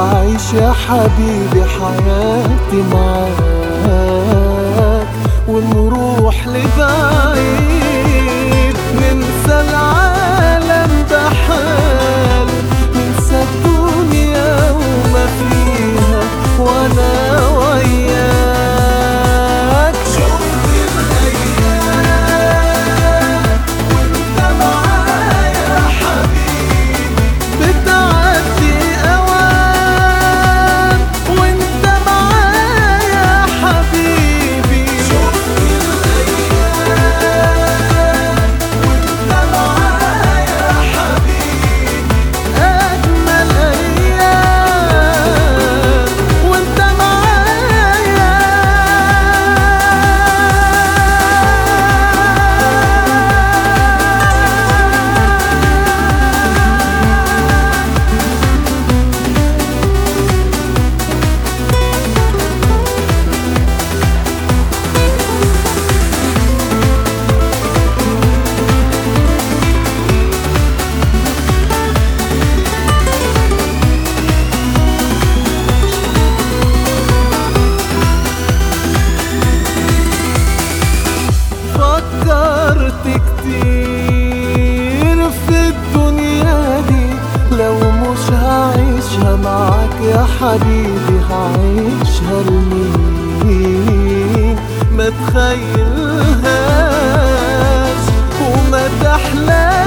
أعيش يا حبيبي حياتي معاك ونروح لبعيد ننسى العالم بحال ننسى الدنيا وما فيها وانا وياك شفت الايام وانت معايا يا حبيبي بتعدي اوام وانت معايا يا حبيبي شفت الايام وانت معايا يا حبيبي اجمل ايام وانت معايا فكرت كتير في الدنيا دي لو مش هعيشها معاك يا حبيبي هعيشها لمين ما تخيلهاش وما تحلاش